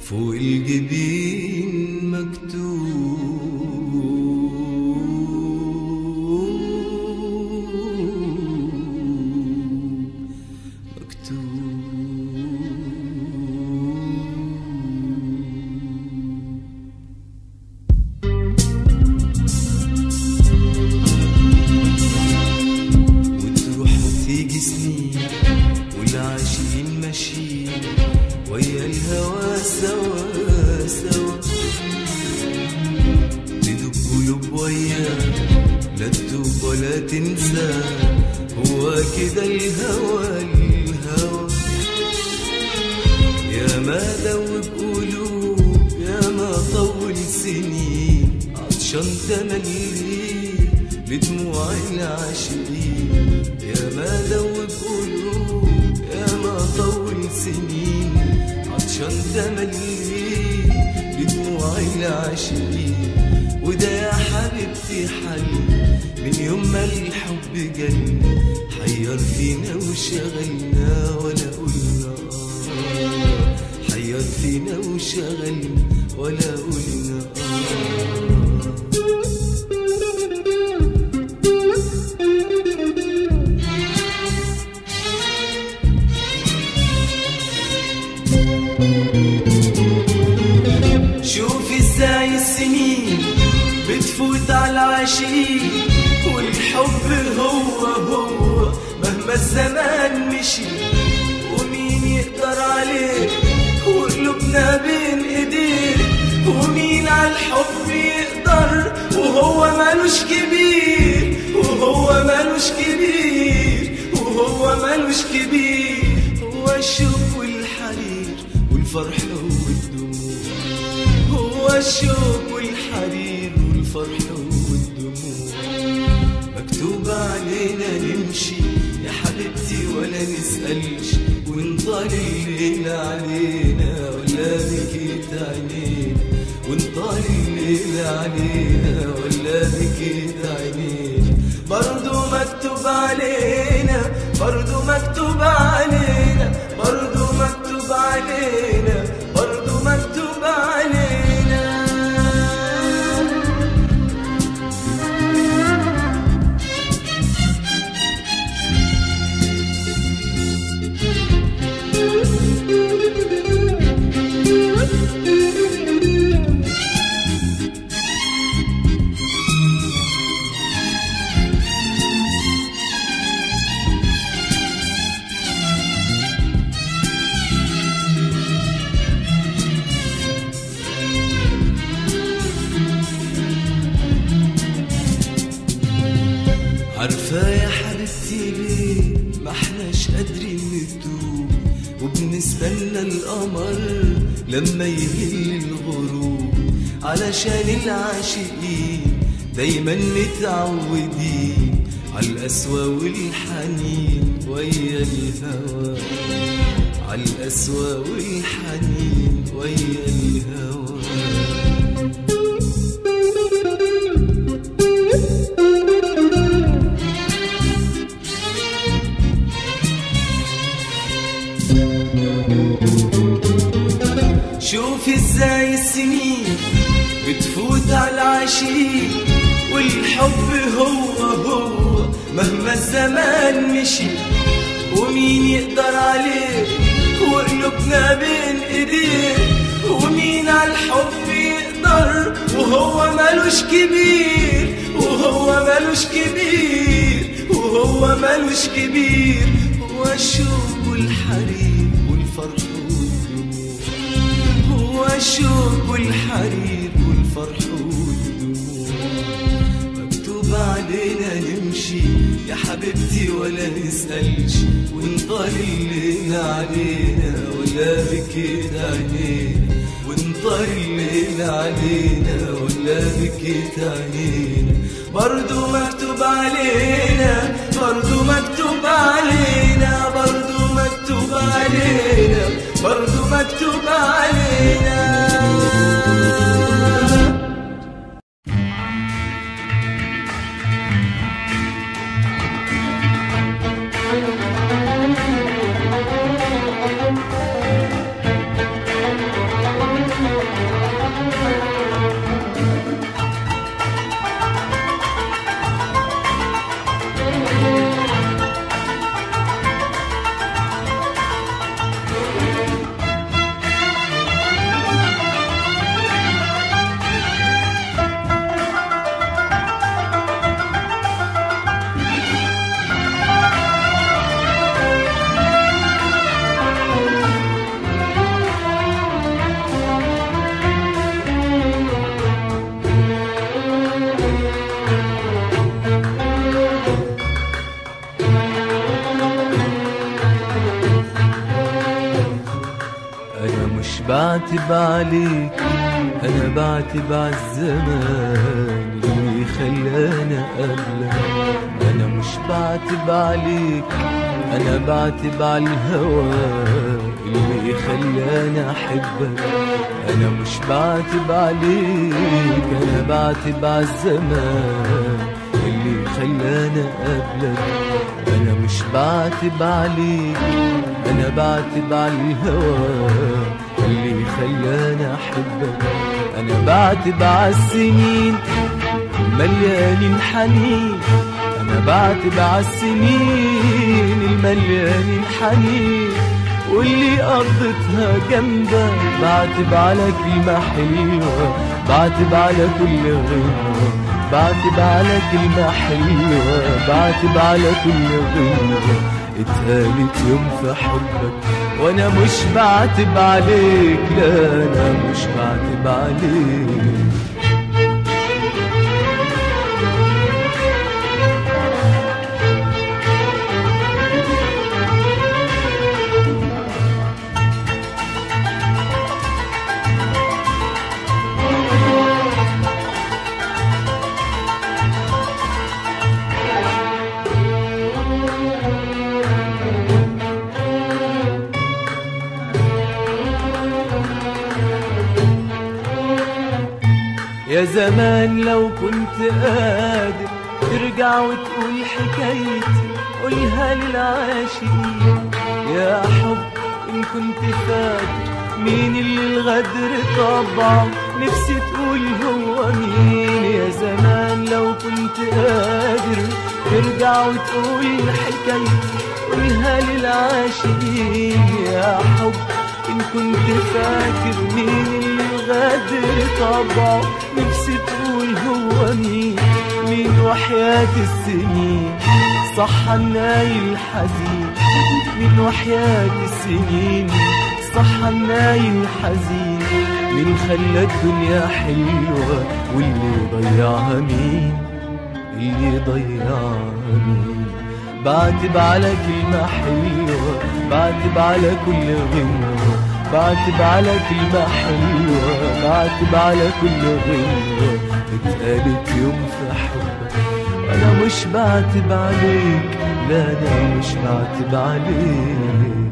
فوق الجبين مكتوب مكتوب وتروح وتيجي سنين والعاشقين ماشيين ويا الهوى سوا سوا تدوب قلوب وياه لا تدوب ولا تنسى هو كده الهوى الهوى يا ما دوب قلوب يا ما طول سنين عطشان تملي لدموع العاشقين يا ما دوب قلوب يا ما طول سنين عطشان تملي لدموع العاشقين وده يا حبيبتي حل من يوم ما الحب جالنا حير فينا وشغلنا ولا قلنا آه حير فينا وشغلنا ولا قلنا آه شوف ازاي السنين بتفوت على العاشقين والحب هو هو مهما الزمان مشي ومين يقدر عليه وقلوبنا بين ايديه ومين على الحب يقدر وهو مالوش كبير وهو مالوش كبير وهو مالوش كبير هو الشوق والحرير والفرح والدموع هو الشوق والحرير والفرح والدموع مكتوب علينا نمشي يا حبيبتي ولا نسألش ونطال الليل علينا ولا بكيت عينينا ونطال الليل علينا ولا بكيت عينينا برضو مكتوب علينا برضو مكتوب علينا برضو مكتوب علينا برضو مكتوب علينا عارفة يا حبيبتي ليه ما احناش قادرين نتوب وبالنسبة لنا القمر لما يهل الغروب علشان العاشقين دايما متعودين على القسوة والحنين ويا الهوى على القسوة والحنين ويا الهوى شوف ازاي السنين بتفوت على العاشقين والحب هو هو مهما الزمان مشي ومين يقدر عليه وقلوبنا بين ايديه ومين على الحب يقدر وهو مالوش كبير وهو مالوش كبير وهو مالوش كبير هو الشوق والحرير والفرح والدموع هو الشوق والحرير والفرح والدموع مكتوب علينا نمشي يا حبيبتي ولا نسألش ونطال الليل علينا ولا بكيت عينينا ونطال الليل علينا ولا بكيت عينينا برضو مكتوب علينا برضو مكتوب علينا برضو مكتوب علينا برضو مكتوب علينا بعتب عليك انا بعتب عالزمان اللي خلاني قبلك انا مش بعتب عليك انا بعتب عالهوى اللي خلاني احبك انا مش بعتب عليك انا بعتب عالزمان اللي خلاني قبلك انا مش بعتب عليك انا بعتب عالهوى اللي خلاني احبك انا بعتب عالسنين مليانين حنين انا بعتب عالسنين المليانين حنين واللي قضيتها جنبك بعتب على كلمة حلوة بعتب على كل غنوة بعتب على كلمة حلوة بعتب على كل غنوة اتقالت يوم في حبك وانا مش بعتب عليك لا انا مش بعتب عليك يا زمان لو كنت قادر ترجع وتقول حكايتي قولها للعاشقين يا حب إن كنت فاكر مين اللي الغدر طبعه نفسي تقول هو مين يا زمان لو كنت قادر ترجع وتقول حكايتي قولها للعاشقين يا حب إن كنت فاكر مين اللي الغدر طبعه نفسي تقول هو مين مين وحياة السنين صح النايل الحزين مين وحياة السنين صح النايل الحزين مين خلى الدنيا حلوة واللي ضيعها مين اللي ضيعها مين بعتب على كلمة حلوة بعتب على كل غنوة بعتب على كلمة حلوة بعتب على كل غنوة اتقالت يوم في حبك أنا مش بعتب عليك لا أنا مش بعتب عليك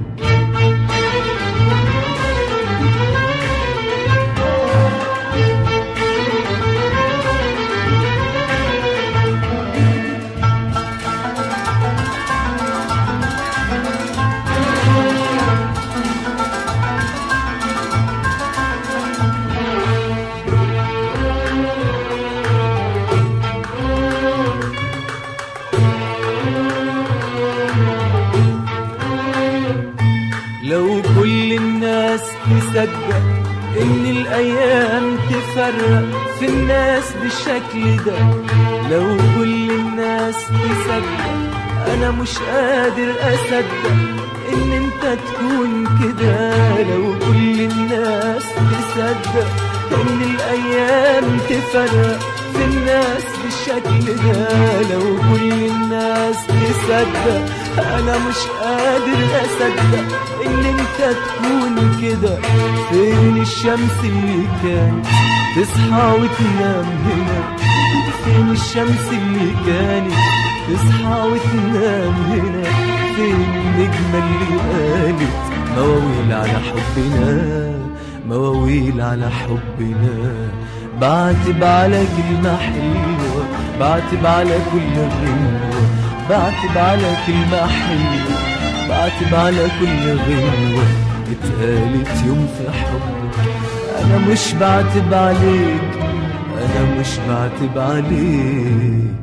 لو كل الناس تصدق ان الايام تفرق في الناس بالشكل ده لو كل الناس تصدق انا مش قادر اصدق ان انت تكون كده لو كل الناس تصدق ان الايام تفرق في الناس بالشكل ده لو كل الناس تصدق انا مش قادر اصدق ان انت تكون كده فين الشمس اللي كانت تصحى وتنام هنا فين الشمس اللي كانت تصحى وتنام هنا فين النجمة اللي قالت مواويل على حبنا مواويل على حبنا بعتب على كلمة حلوة بعتب على كل غنوة بعتب على كلمة حلوة بعتب على كل غنوة اتقالت يوم في حبك أنا مش بعتب عليك أنا مش بعتب عليك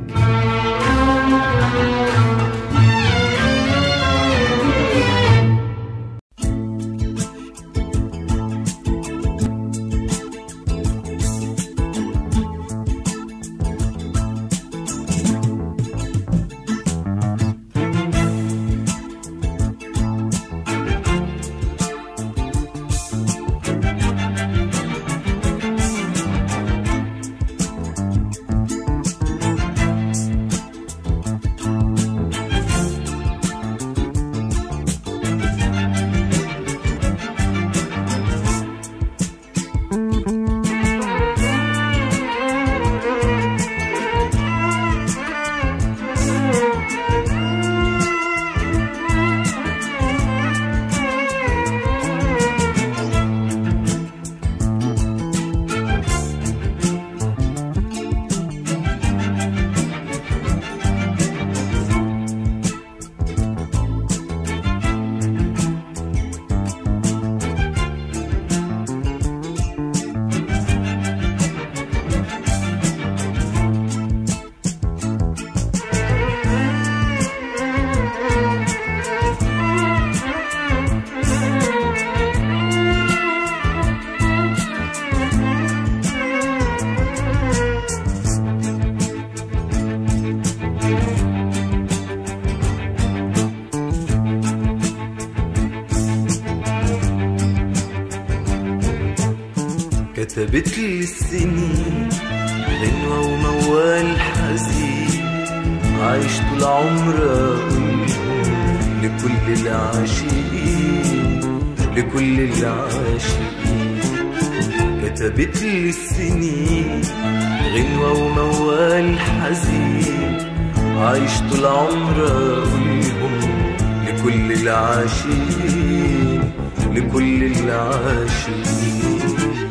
كتبت لي السنين غنوة وموال حزين عايش طول عمر أقولهم لكل العاشقين لكل العاشقين كتبت لي السنين غنوة وموال حزين عايش طول عمر أقولهم لكل العاشقين لكل العاشقين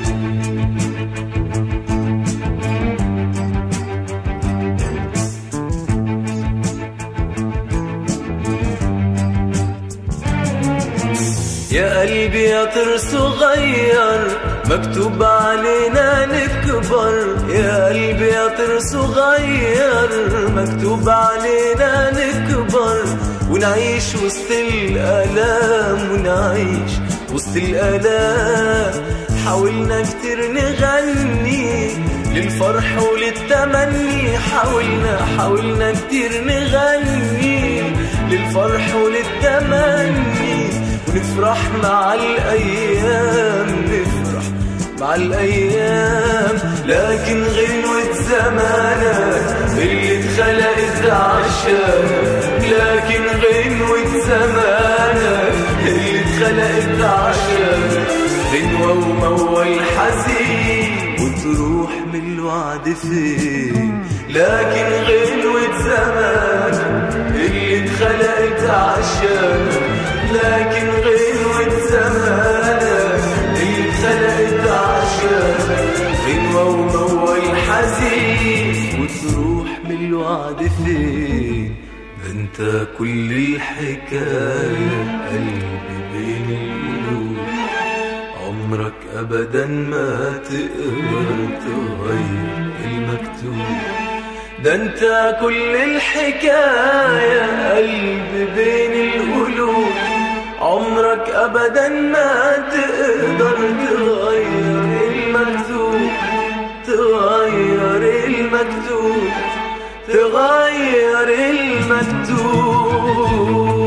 يا قلبي يا طير صغير مكتوب علينا نكبر يا قلبي يا طير صغير مكتوب علينا نكبر ونعيش وسط الآلام ونعيش وسط الآلام حاولنا كتير نغني للفرح وللتمني حاولنا حاولنا كتير نغني للفرح وللتمني ونفرح مع الأيام نفرح مع الأيام لكن غنوة زمانك اللي اتخلقت عشانك لكن غنوة زمانك اللي اتخلقت عشانك غنوة وموال حزين وتروح من الوعد فين لكن غنوة زمانك اللي اتخلقت عشانك لكن غنوة زمانك اللي اتخلقت عشانك غنوة وموال حزين وتروح من الوعد فين ده انت كل الحكاية قلبي بين القلوب عمرك ابدا ما تقدر تغير المكتوب ده انت كل الحكاية قلب بين القلوب عمرك ابدا ما تقدر تغير المكتوب تغير المكتوب تغير المكتوب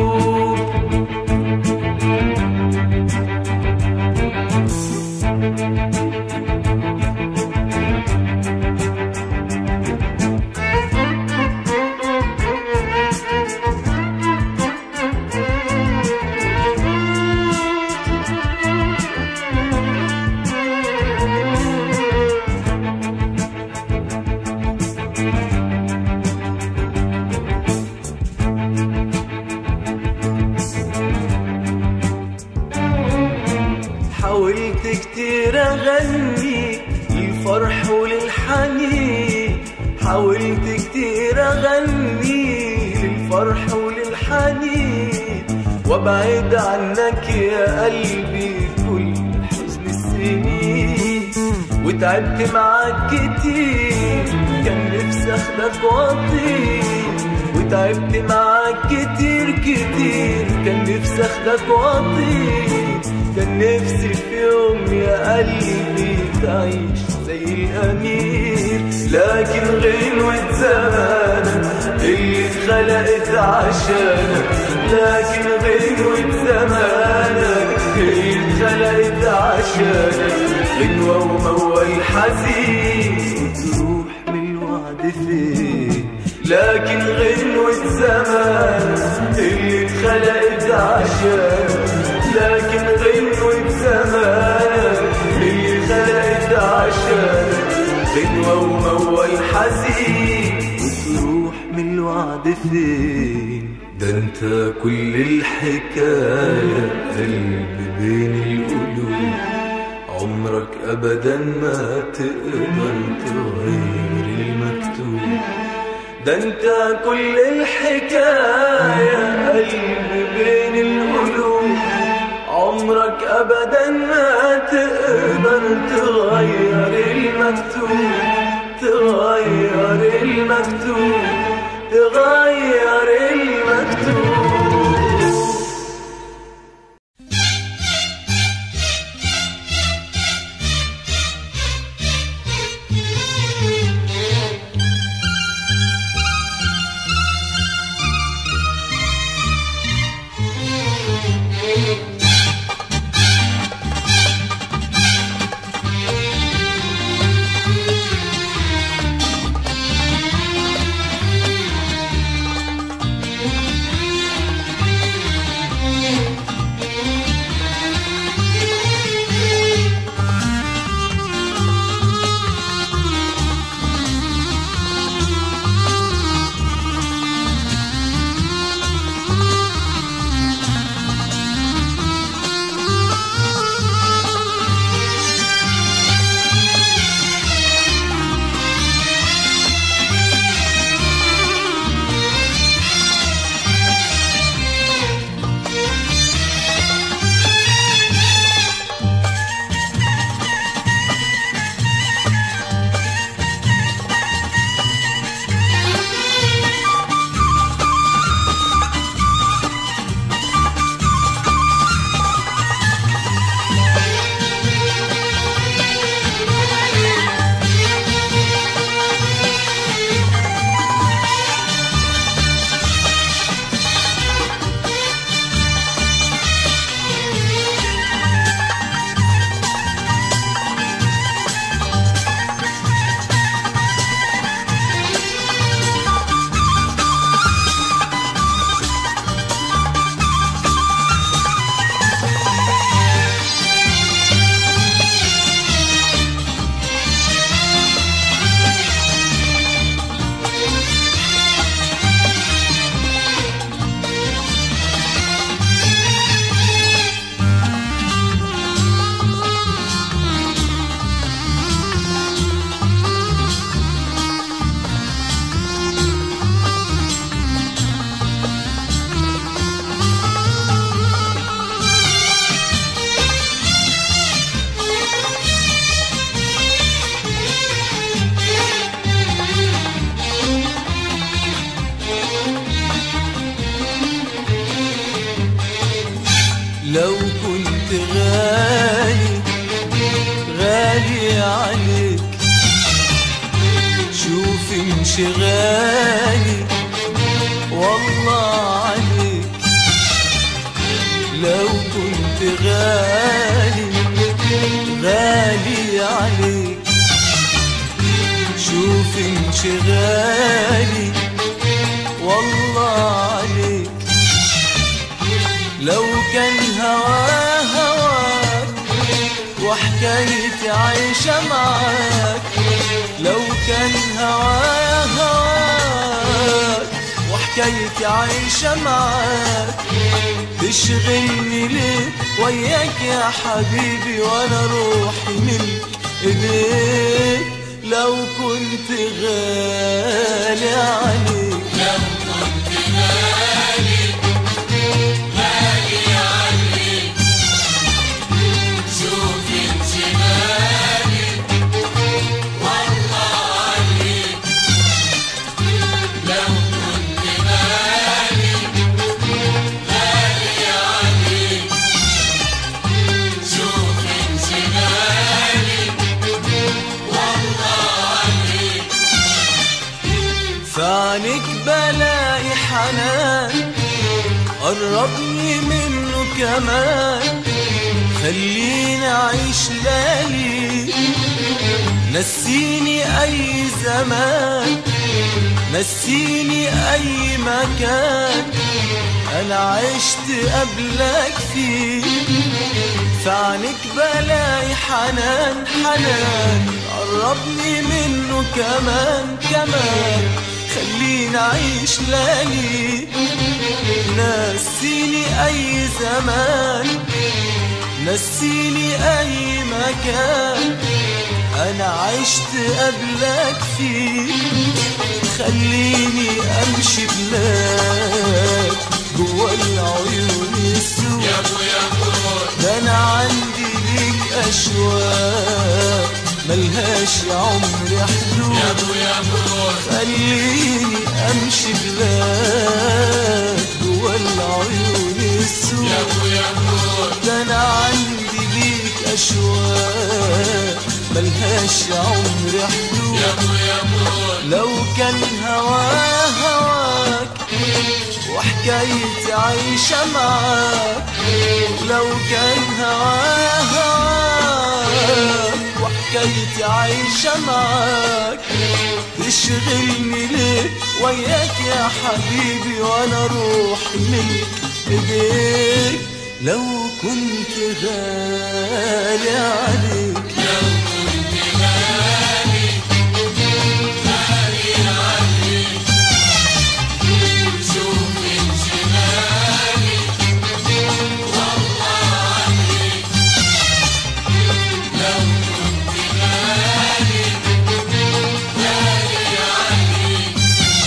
حاولت كتير اغني للفرح وللحنين حاولت كتير اغني للفرح وللحنين وابعد عنك يا قلبي كل حزن السنين وتعبت معاك كتير كان نفسي اخدك واطير وتعبت معاك كتير كتير كان نفسي اخدك واطير كان نفسي في يوم يا قلبي تعيش زي الأمير لكن غنوة زمانك اللي اتخلقت عشانك لكن غنوة زمانك اللي اتخلقت عشانك غنوة وموال حزين وتروح من الوعد فين لكن غنوة زمانك اللي اتخلقت عشانك لكن غنوة زمانك اللي خلقت عشانك غنوة وموال حزين وتروح من الوعد فين ده انت كل الحكاية قلب بين القلوب عمرك ابدا ما تقدر تغير المكتوب ده انت كل الحكاية قلب بين القلوب عمرك ابدا ما تقدر تغير المكتوب تغير المكتوب تغير المكتوب انشغالي والله عليك لو كنت غالي غالي عليك شوف انشغالي والله عليك لو كان هوا هواك وحكايتي عايشة معاك لو كان هوا هواك وحكايتي عايشة معاك تشغلني ليه وياك يا حبيبي وانا روحي ملك ايديك لو كنت غالي عليك لو كنت غالي غالي عليك شوف انشغالي والله عليك لو كنت غالي غالي عليك شوف انشغالي والله عليك فعنك بلاقي حنان قربني منه كمان خليني اعيش ليالي نسيني اي زمان نسيني اي مكان انا عشت قبلك فيه فعنك بلاقي حنان حنان قربني منه كمان كمان خليني اعيش ليالي نسيني اي زمان نسيني اي مكان انا عشت قبلك فيه خليني امشي بلاك جوا العيون السود يا ابو يا ابو ده انا عندي ليك اشواق ملهاش يا عمري يا حدود ابو يا ابو خليني امشي بلاك جوا العيون يا السود ابو يا ابو ده انا عندي ليك اشواق ملهاش يا عمري يا حدود ابو يا ابو لو كان هوا هواك وحكايتي عايشة معاك لو كان هوا هواك وحكايتي عايشة معاك تشغلني ليه وياك يا حبيبي وانا روحي ملك ايديك لو كنت غالي عليك لو كنت غالي غالي عليك شوف انشغالي والله عليك لو كنت غالي غالي عليك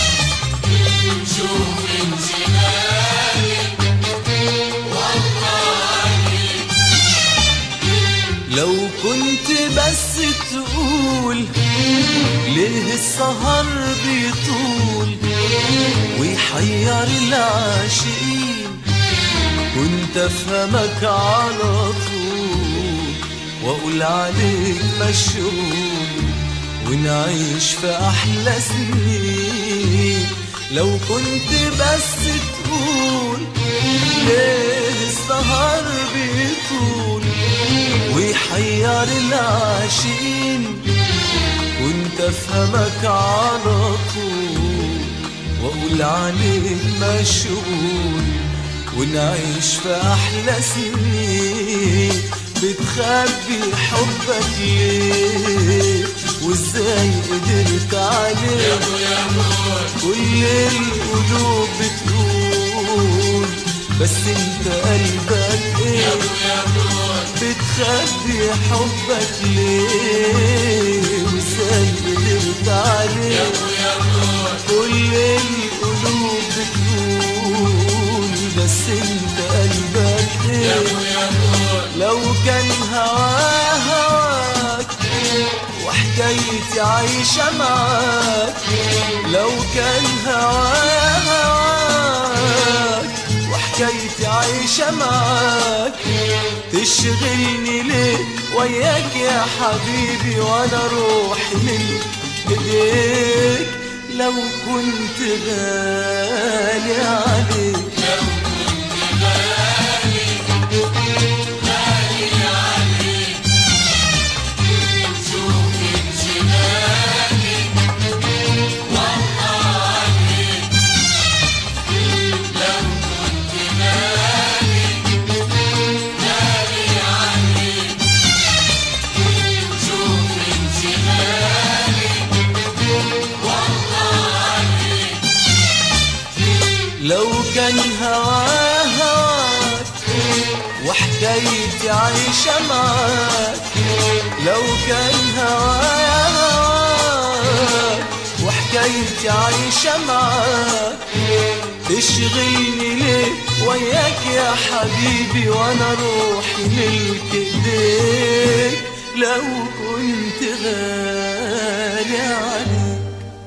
شوف انشغالي والله عليك لو كنت بس تقول ليه السهر بيطول ويحير العاشقين كنت افهمك على طول واقول عليك مشغول ونعيش في احلى سنين لو كنت بس تقول ليه السهر بيطول ويحير العاشقين كنت افهمك على طول واقول عليك مشغول ونعيش في احلى سنين بتخبي حبك ليه وازاي قدرت يا عليه ابو يا ابو كل القلوب بتقول بس انت قلبك يا ايه ابو يا ابو بتخبي حبك ليه وازاي قدرت يا عليه ابو يا ابو كل القلوب بتقول بس انت قلبك يا ايه ابو يا ابو لو كان هوا هواك وحكايتي عايشة معاك لو كان هوا هواك وحكايتي عايشة معاك تشغلني ليه وياك يا حبيبي وانا روحي من ايديك لو كنت غالي عليك لو كنت غالي غالي عليك شوف انشغالي والله عليك لو كنت غالي غالي عليك شوف انشغالي والله عليك لو كان هوا هواك وحكايتي عايشة معاك لو كان هوا هواك وحكايتي عايشة معاك تشغلني ليه وياك يا حبيبي وانا روحي ملك ايديك لو كنت غالي عليك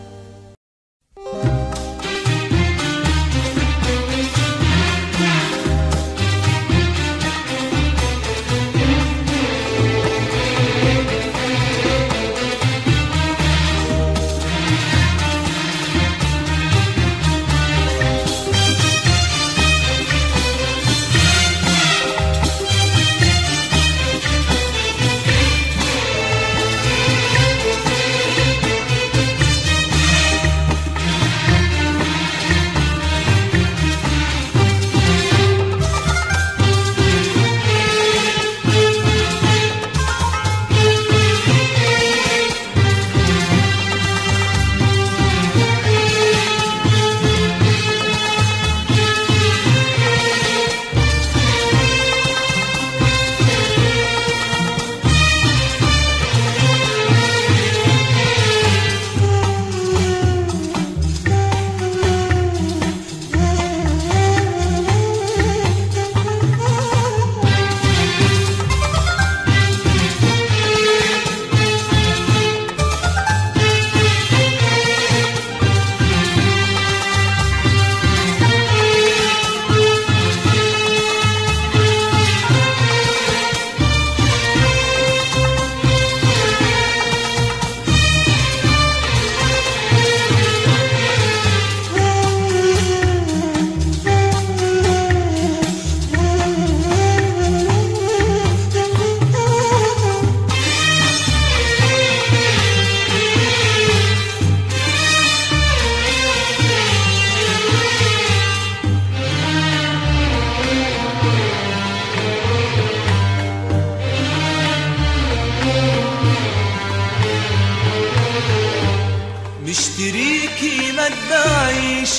مشتريكي ما تباعيش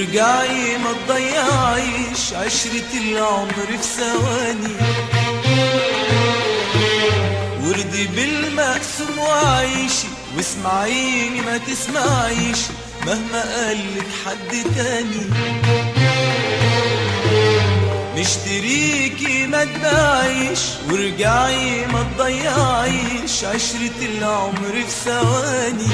وارجعي ما تضيعيش عشرة العمر في ثواني وردي بالمقسوم وعيشي واسمعيني ما تسمعيش مهما قالك حد تاني مشتريكي ما تباعيش وارجعي ما تضيعيش عشرة العمر في ثواني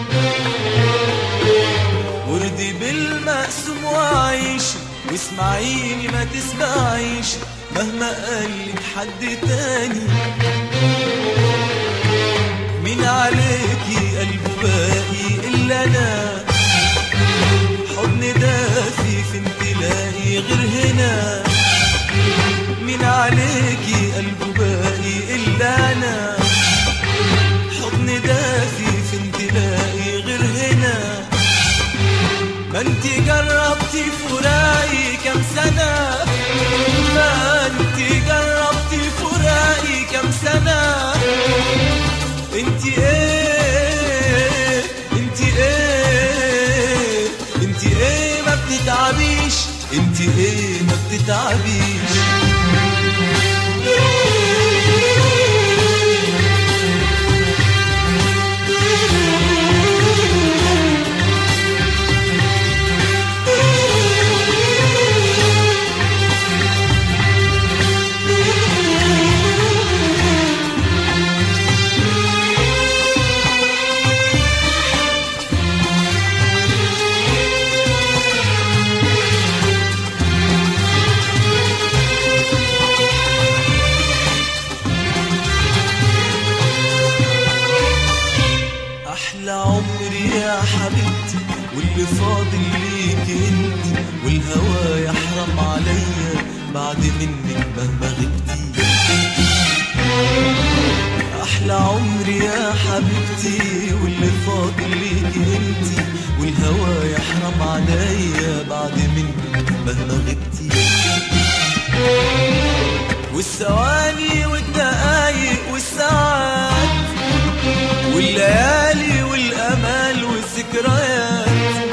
وردي بالمقسوم وعيشي واسمعيني ما تسمعيش مهما قالك حد تاني مين عليكي قلبه باقي الا انا حضن دافي في تلاقي غير هنا مين عليكي قلبه باقي الا انا حضن دافي في تلاقي غير هنا ما انت جربتي فراقي كام سنة ما انت جربتي فراقي كام سنة انت ايه انت ايه انت ايه ما بتتعبيش انت ايه ما بتتعبيش واللي فاضل ليك انت والهوى يحرم عليا بعد منك مهما غبتي احلى عمري يا حبيبتي واللي فاضل ليك انت والهوى يحرم عليا بعد منك مهما غبتي والثواني والدقايق والساعات والليالي والامال والذكريات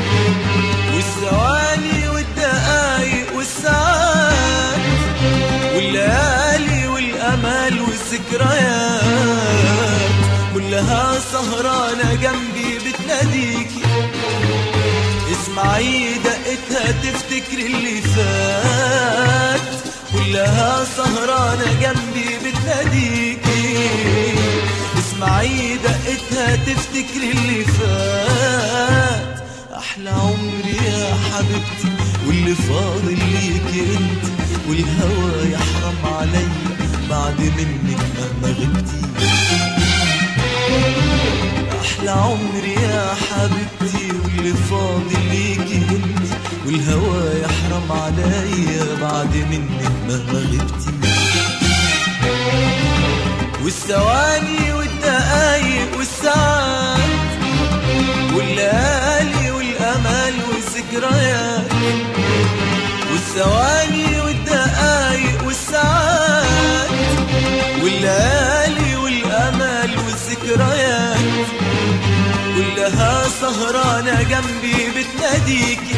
والثواني والدقايق والساعات والليالي والامال والذكريات كلها سهرانه جنبي بتناديكي اسمعي دقتها تفتكر اللي فات كلها سهرانة جنبي بتناديكي اسمعي دقتها تفتكر اللي فات أحلى عمري يا حبيبتي واللي فاضل ليكي انت والهوى يحرم عليا بعد منك مهما غبتي احلى عمري يا حبيبتي واللي فاضل ليكي انت والهوى يحرم عليا بعد منك مهما غبتي والثواني والدقايق والساعات والليالي والامال والذكريات والثواني والدقايق والساعات والليالي والامال والذكريات كلها سهرانة جنبي بتناديكي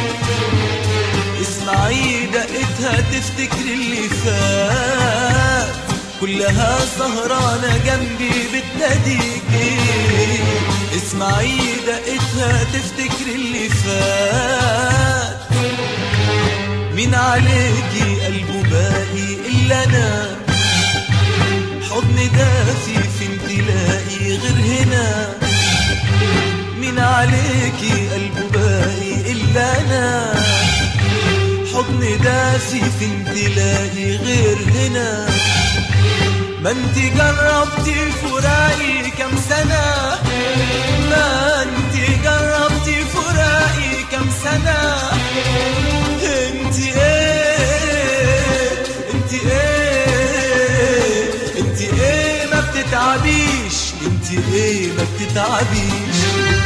اسمعي دقتها تفتكر اللي فات كلها سهرانة جنبي بتناديكي اسمعي دقتها تفتكر اللي فات مين عليكي قلبه باقي إلا أنا حضن دافي فين تلاقي غير هنا مين عليكي قلبه باقي إلا أنا حضن دافي فين تلاقي غير هنا ما انت جربتي فراقي كم سنة ما انت جربتي فراقي كم سنة انت ايه انت ايه انت ايه ما بتتعبيش انت ايه ما بتتعبيش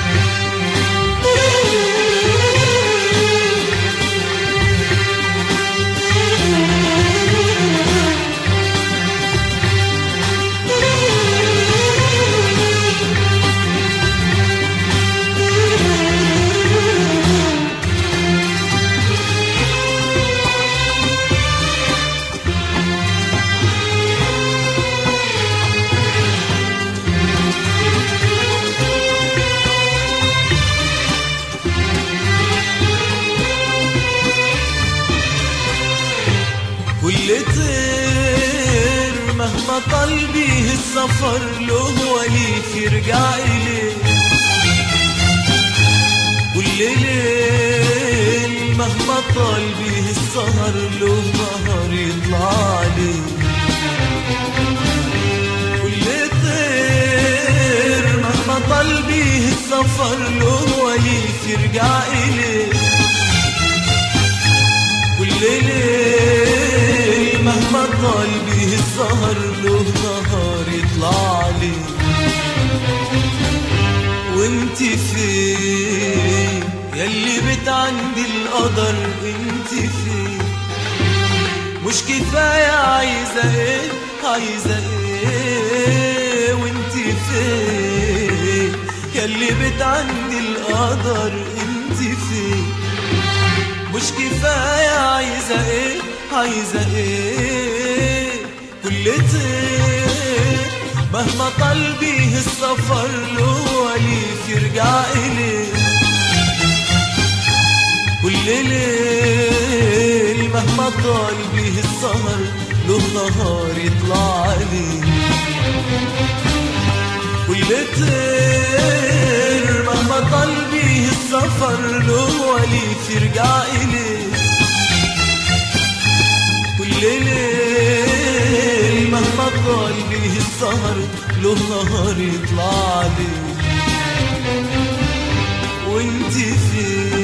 كل طير مهما قلبي السفر له وليف يرجع إليه كل ليل مهما طال بيه السهر له نهار يطلع عليه كل طير مهما طال بيه السفر له وليف يرجع إليه كل ليل مهما طال بيه السهر له نهار يطلع عليه وانت فين ياللي بتعندي القدر انت فين مش كفاية عايزة ايه عايزة ايه وانت فين ياللي بتعندي القدر انت فين مش كفاية عايزة ايه عايزة ايه كل طير مهما طال بيه السفر له وليف يرجع إليه كل ليل مهما طال بيه السهر له نهار يطلع عليه كل طير مهما طال بيه السفر له وليف يرجع إليه كل ليل مهما طال بيه السهر له نهار يطلع عليه وانت فين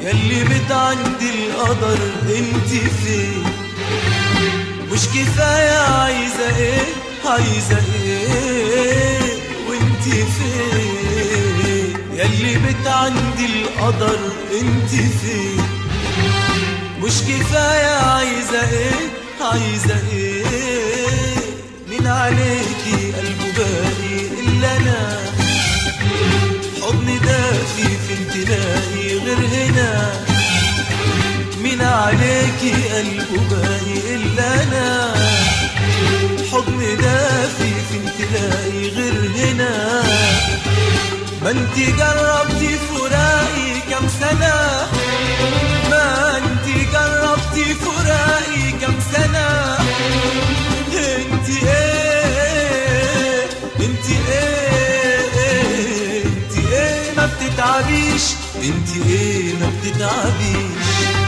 يلي بتعندي القدر انت فين مش كفاية عايزة ايه عايزة ايه وانت فين يلي بتعندي القدر انت فين مش كفاية عايزة ايه عايزة ايه من عليكي قلبه باقي الا انا حضن دافي فين تلاقي غير هنا مين عليكي قلبه باقي الا انا حضن دافي فين تلاقي غير هنا ما انت جربتي فراقي كم سنة ما انت جربتي فراقي كم سنة انت ايه انت ايه انت ايه ما بتتعبيش انت ايه ما بتتعبيش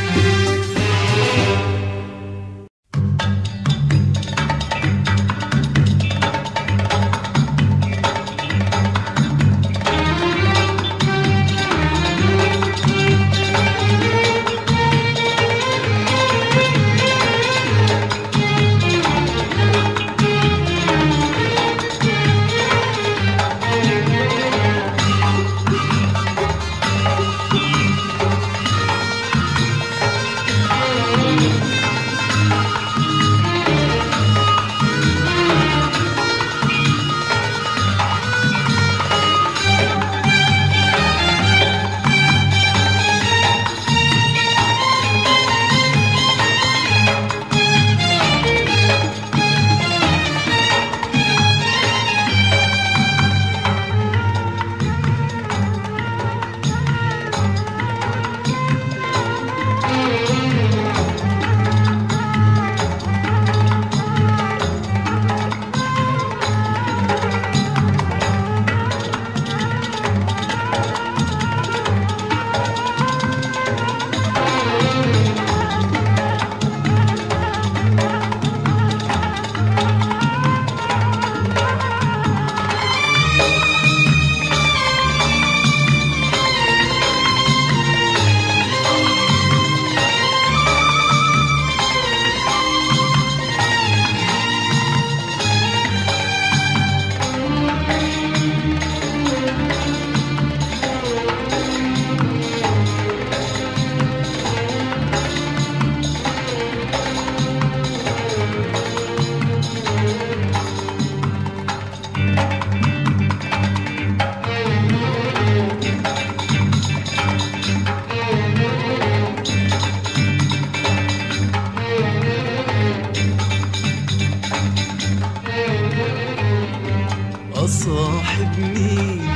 أصاحب مين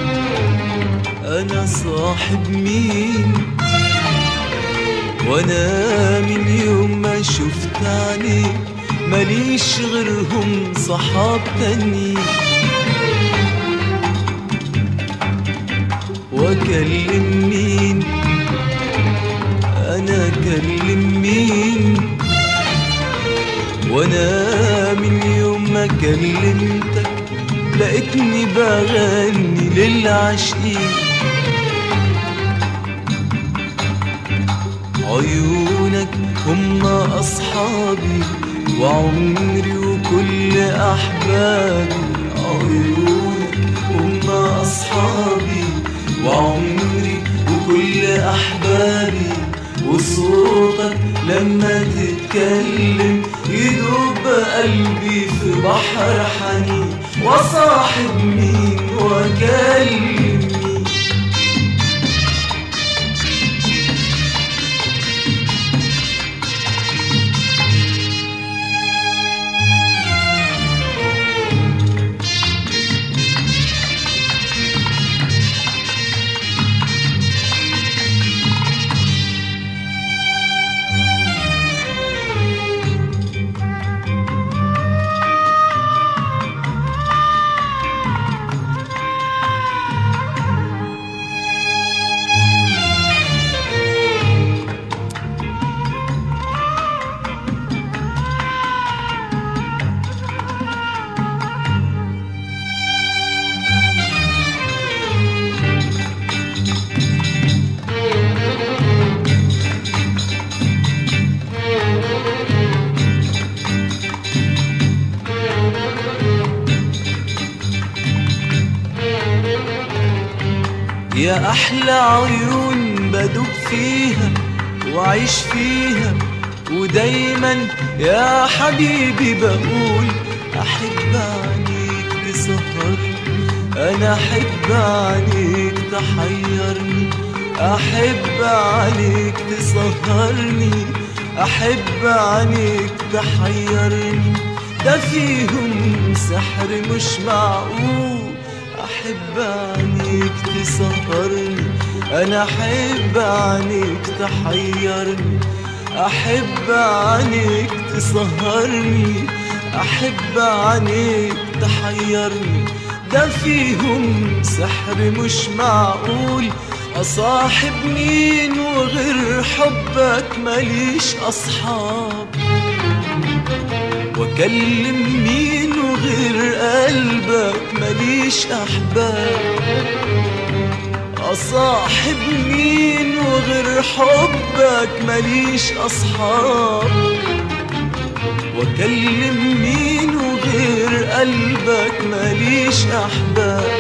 أنا صاحب مين وأنا من يوم ما شفت عليك ماليش غيرهم صحاب تانيين وأكلم مين أنا أكلم مين وانا من يوم ما كلمتك لقيتني بغني للعاشقين عيونك هم اصحابي وعمري وكل احبابي عيونك هم اصحابي وعمري وكل احبابي وصوتك لما تتكلم يدوب قلبي في بحر حنين وصاحب مين واكلم مين يا أحلى عيون بدوب فيها وعيش فيها ودايما يا حبيبي بقول أحب عينيك تسهرني أنا أحب عينيك تحيرني أحب عينيك تسهرني أحب عينيك تحيرني ده فيهم سحر مش معقول أحب عينيك تسهرني أنا أحب عينيك تحيرني أحب عينيك تسهرني أحب عينيك تحيرني ده فيهم سحر مش معقول أصاحب مين وغير حبك ماليش أصحاب واكلم مين وغير قلبك ماليش احباب اصاحب مين وغير حبك ماليش اصحاب واكلم مين وغير قلبك ماليش احباب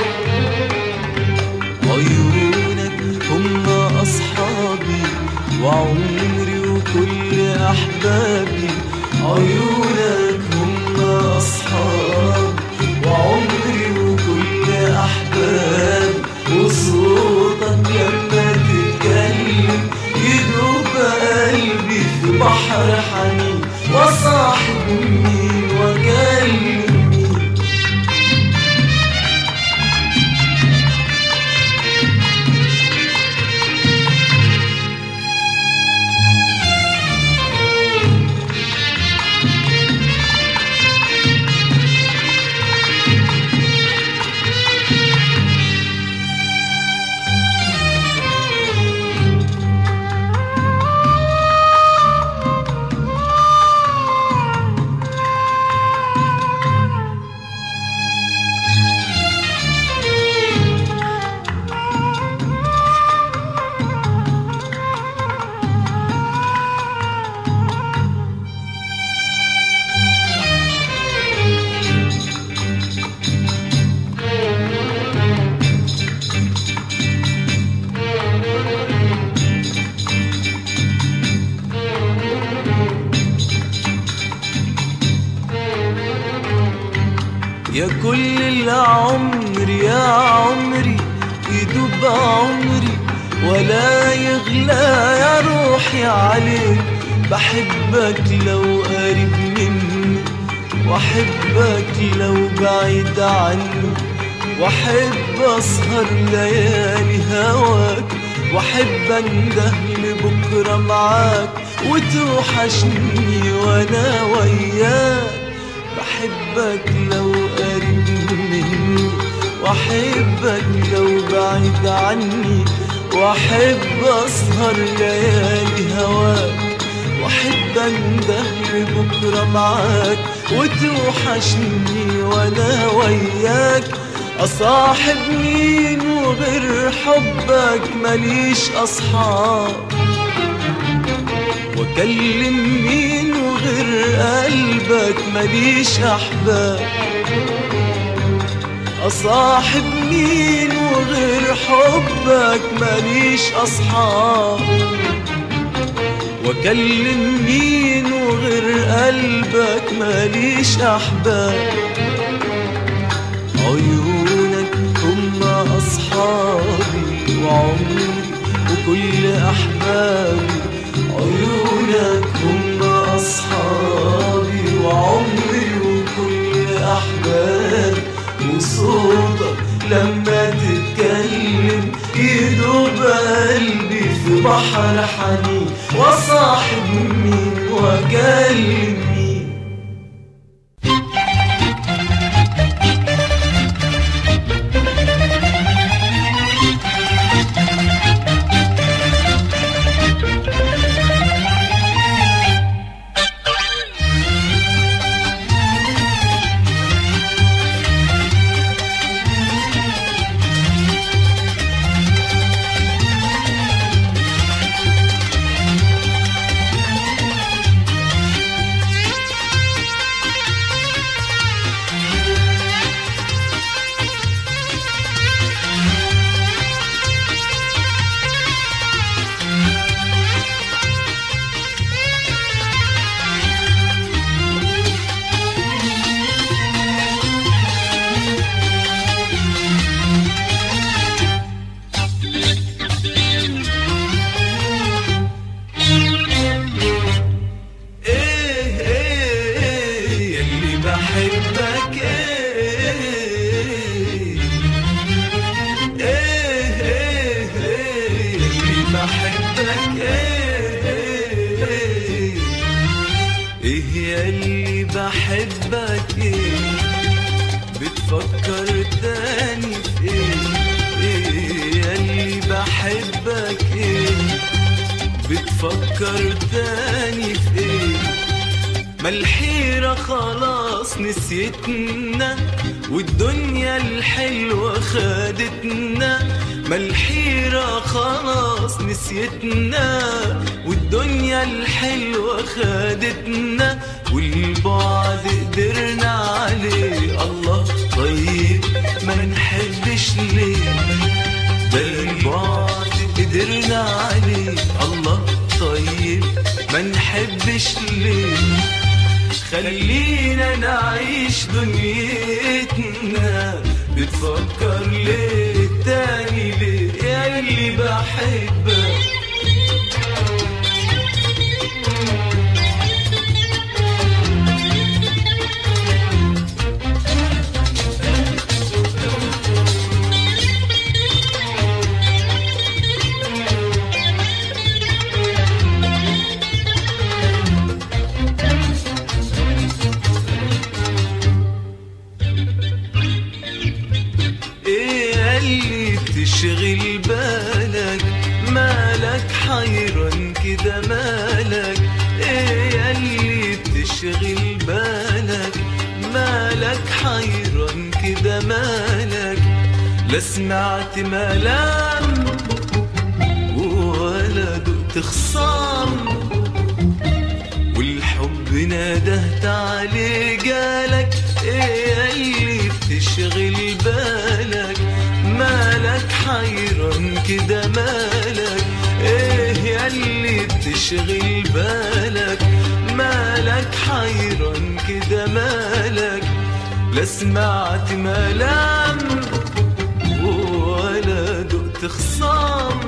عيونك هم اصحابي وعمري وكل احبابي عيونك هم أصحاب وعمري وكل أحباب وصوتك لما تتكلم يدوب قلبي في بحر حنين وصاحب مين وكلم مين يا كل العمر يا عمري يدوب عمري ولا يغلى يا روحي عليك بحبك لو قريب مني واحبك لو بعيد عني واحب اسهر ليالي هواك واحب انده لبكره معاك وتوحشني وانا وياك بحبك لو قريب مني واحبك لو بعيد عني واحب اسهر ليالي هواك واحب انده لبكره معاك وتوحشني وانا وياك اصاحب مين وغير حبك ماليش اصحاب واكلم مين وغير قلبك ماليش احباب اصاحب مين وغير حبك ماليش اصحاب واكلم مين وغير قلبك ماليش احباب عيونك هم اصحابي وعمري وكل احبابي عيونك هم اصحابي وعمري وكل احبابي وصوتك لما تتكلم يدوب قلبي في بحر حنين وصاحب مين واكلم مين بتفكر تاني في ايه ما الحيرة خلاص نسيتنا والدنيا الحلوة خدتنا ما الحيرة خلاص نسيتنا والدنيا الحلوة خدتنا والبعد قدرنا عليه الله طيب ما نحبش ليه ده البعد قدرنا عليه الله طيب ما نحبش ليه خلينا نعيش دنيتنا بتفكر ليه تاني ليه يا اللي بحبك ايه اللي بتشغل بالك مالك حيران كده مالك ايه اللي بتشغل بالك مالك حيران كده مالك لا سمعت ملام ولا دقت خصام والحب ندهت عليه جالك ايه اللي بتشغل بالك مالك حيران كده مالك ايه ياللي بتشغل بالك مالك حيران كده مالك لا سمعت ملام ولا دقت خصام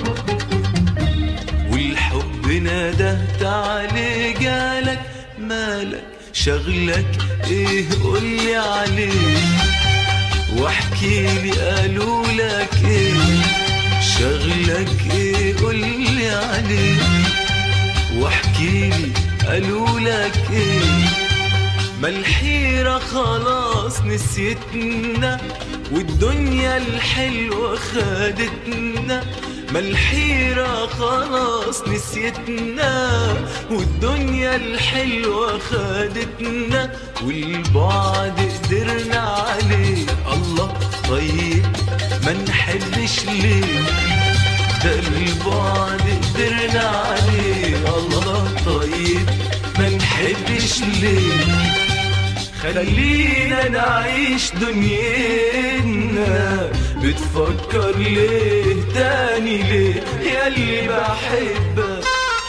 والحب ندهت عليه جالك مالك شغلك ايه قولي عليه واحكي لي قالوا لك ايه شغلك ايه قولي عليه واحكي لي قالوا لك ايه ما الحيرة خلاص نسيتنا والدنيا الحلوة خدتنا ما الحيرة خلاص نسيتنا والدنيا الحلوة خدتنا والبعد قدرنا عليه الله طيب ما نحبش ليه ده البعد قدرنا عليه الله طيب ما نحبش ليه خلينا نعيش دنيتنا بتفكر ليه تاني ليه يا اللي بحبك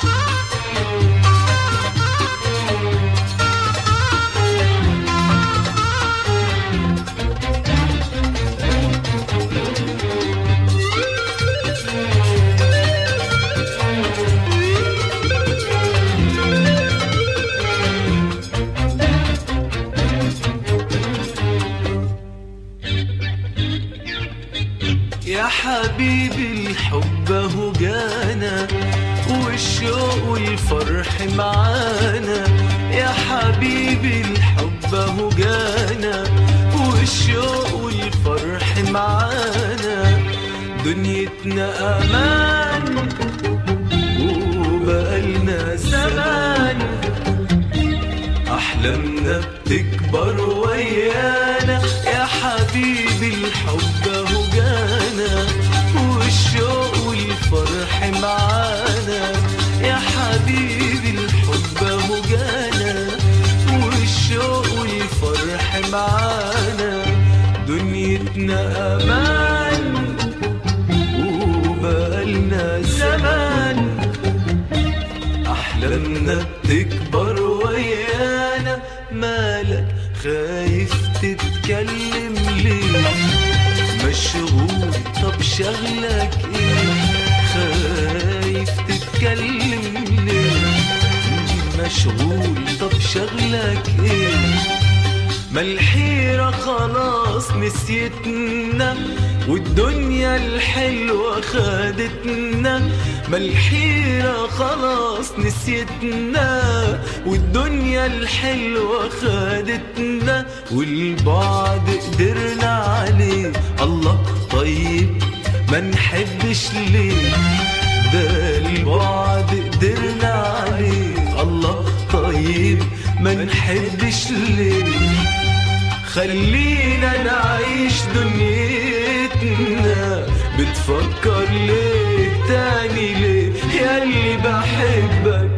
يا حبيبي الحب اهو جانا والشوق والفرح معانا يا حبيبي الحب اهو جانا والشوق والفرح معانا دنيتنا امان وبقالنا زمان احلامنا بتكبر ويانا يا حبيبي الحب اهو جانا والشوق والفرح معانا يا حبيبي الحب اهو جانا والشوق والفرح معانا دنيتنا امان وبقالنا زمان احلامنا بتكبر ويانا مالك خايف تتكلم ليه مشغول طب شغلك ايه خايف تتكلم ليه مشغول طب شغلك ايه ما الحيرة خلاص نسيتنا والدنيا الحلوة خدتنا ما الحيرة خلاص نسيتنا والدنيا الحلوة خدتنا والبعد قدرنا عليه الله طيب ما نحبش ليه ده البعد قدرنا ما نحبش ليه خلينا نعيش دنيتنا بتفكر ليه تاني ليه ياللي بحبك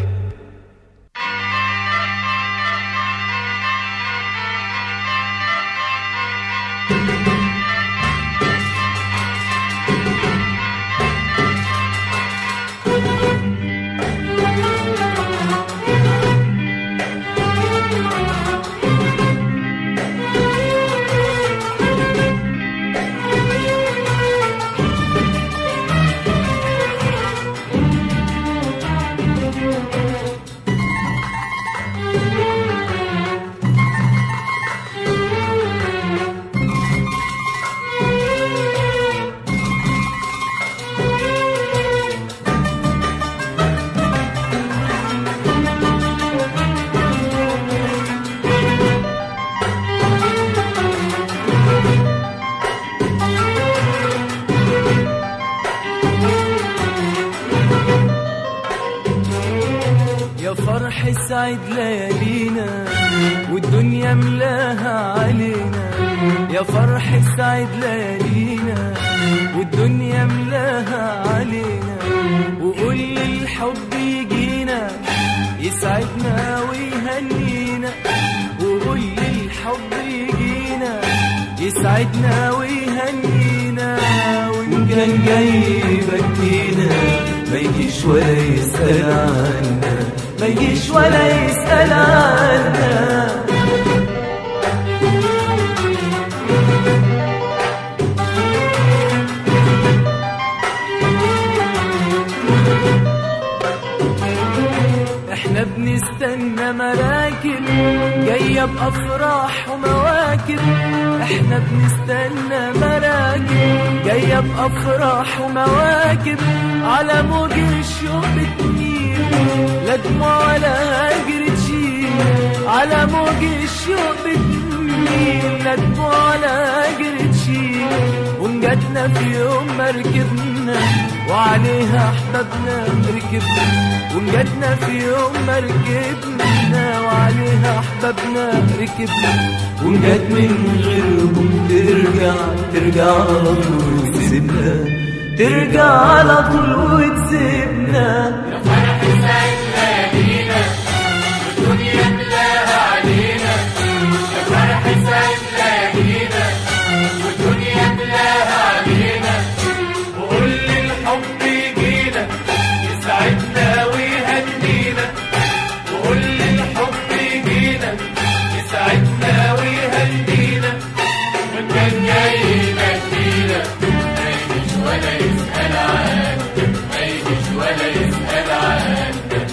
يا فرح سعد ليالينا والدنيا ملاها علينا يا فرح سعد ليالينا والدنيا ملاها علينا وقول لي الحب يجينا يسعدنا ويهنينا وقول لي الحب يجينا يسعدنا ويهنينا وإن كان جاي يبكينا ما يجيش ولا يسأل عنا ما يجيش ولا يسأل عنا احنا بنستنى مراكب جاية بأفراح ومواكب احنا بنستنى مراكب جاية بأفراح ومواكب على موج الشوق بتميل لا دموع ولا هجر تشيل على موج الشوق بتميل لا دموع ولا هجر تشيل ونجتنا في يوم مركبنا وعليها احبابنا ركبنا ونجتنا في يوم مركبنا وعليها احبابنا ركبنا ونجت من غيرهم ترجع ترجع على طول وتسيبنا ترجع على طول وتسيبنا فرح سعد ليالينا والدنيا ملاها علينا يا فرح سعد ليالينا والدنيا ملاها علينا وقول لي الحب يجينا يسعدنا ويهنينا وقول لي الحب يجينا يسعدنا ويهنينا وان كان جاي يبكينا ما يجيش ولا يسأل عنك ما يجيش ولا يسأل عنك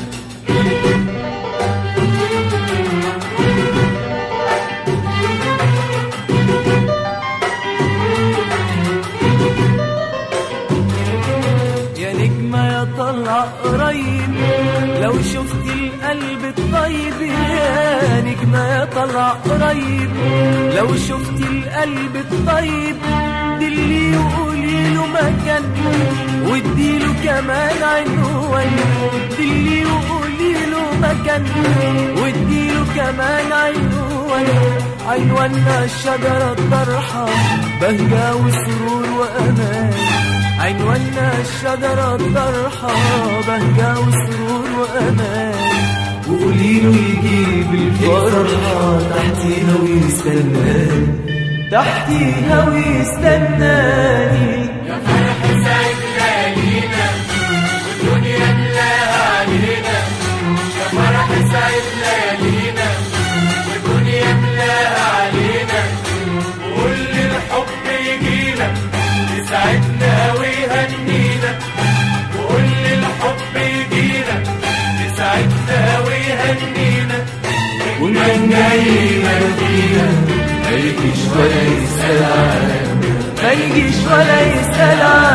يا نجمة يا طلع قريب لو شفت القلب الطيب يا نجمة يا طلع قريب لو شفت القلب الطيب دلي وقولي له مكان واديله كمان عنوان دلي وقولي له مكان واديله كمان عنوان عنواننا الشجرة الطرحة بهجة وسرور وأمان عنواننا الشجرة الطرحة بهجة وسرور وأمان وقولي له يجيب الفرحة تحتيها ويستناني تحتيها ويستناني يا فرح سعد ليالينا والدنيا ملاها علينا يا فرح سعد ليالينا والدنيا ملاها علينا وقول لي الحب يجينا يسعدنا ويهنينا وقول لي الحب يجينا يسعدنا ويهنينا وإن كان جاي مدينة ما يجيش ولا يسأل عنها ما يجيش ولا يسأل عنها